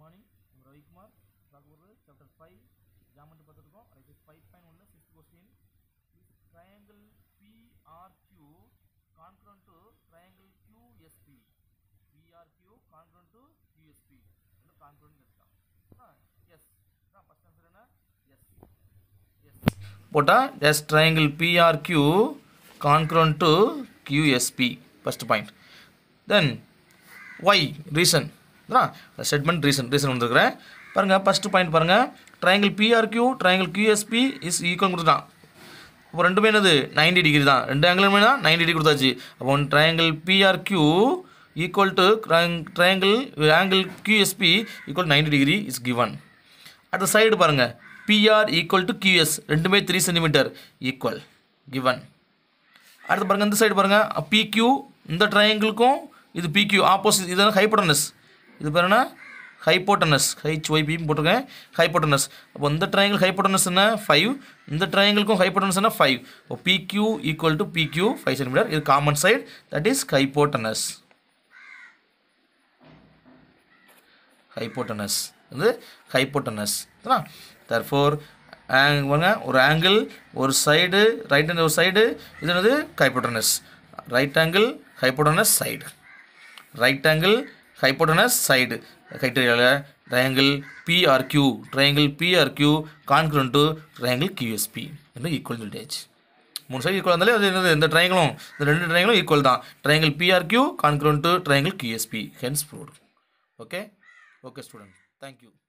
morning நம்ம ரவிக்குமார் பார்க்க போகிறது சாப்டர் ஃபைவ் ஜாமெண்ட்ரி பார்த்துருக்கோம் ரைட் ஃபைவ் பாயிண்ட் ஒன்ல sixth question is triangle PRQ congruent to triangle QSP PRQ congruent to QSP ரெண்டும் congruent இருக்கான் எஸ் ஃபஸ்ட் ஆன்சர் என்ன எஸ் எஸ் போட்டால் yes triangle PRQ congruent to QSP first point then why reason statement reason reason வந்துருக்குறேன் பாருங்கள் first point பாருங்கள் triangle PRQ triangle QSP is equal கொடுத்துட்டான் அப்போ ரெண்டுமே என்னது 90 டிகிரி தான் ரெண்டு ஆங்கிளுமே தான் நைன்டி டிகிரி கொடுத்தாச்சு அப்போ triangle PRQ equal to triangle angle QSP equal ninety degree is given அடுத்த சைடு பாருங்கள் பிஆர் ஈக்குவல் டு கியூஎஸ் ரெண்டுமே த்ரீ சென்டிமீட்டர் ஈக்குவல் கிவன் அடுத்து பாருங்கள் இந்த சைடு பாருங்கள் பிக்யூ இந்த ட்ரையாங்கிளுக்கும் இது பிக்யூ ஆப்போசிட் இது ஹைப்போட்டனஸ் இது பேர் என்ன ஹைப்போட்டனஸ் ஹைச் ஒய்பி போட்டிருக்கேன் ஹைப்போட்டனஸ் அப்போ இந்த ட்ரையாங்கிள் ஹைப்போட்டனஸ் என்ன ஃபைவ் இந்த ட்ரையாங்கிளுக்கும் ஹைப்போட்டனஸ் என்ன ஃபைவ் இப்போ PQ equal to PQ five centimetre இது common side that is hypotenuse hypotenuse வந்து ஹைப்போட்டனஸ் தர்ஃபோர் பாருங்க ஒரு ஆங்கிள் ஒரு சைடு ரைட் ஹேண்ட் ஒரு சைடு இது என்னது hypotenuse right angle hypotenuse side right angle hypotenuse side கைட்டரியாவில் triangle PRQ triangle PRQ congruent to triangle QSP என்று ஈக்குவல் சொல்லியாச்சு மூணு சைடு ஈக்குவல் இருந்தாலே அது என்னது இந்த ட்ரையாங்கிளும் இந்த ரெண்டு ட்ரையாங்கிளும் ஈக்குவல் தான் triangle PRQ congruent to triangle QSP hence proved okay okay student thank you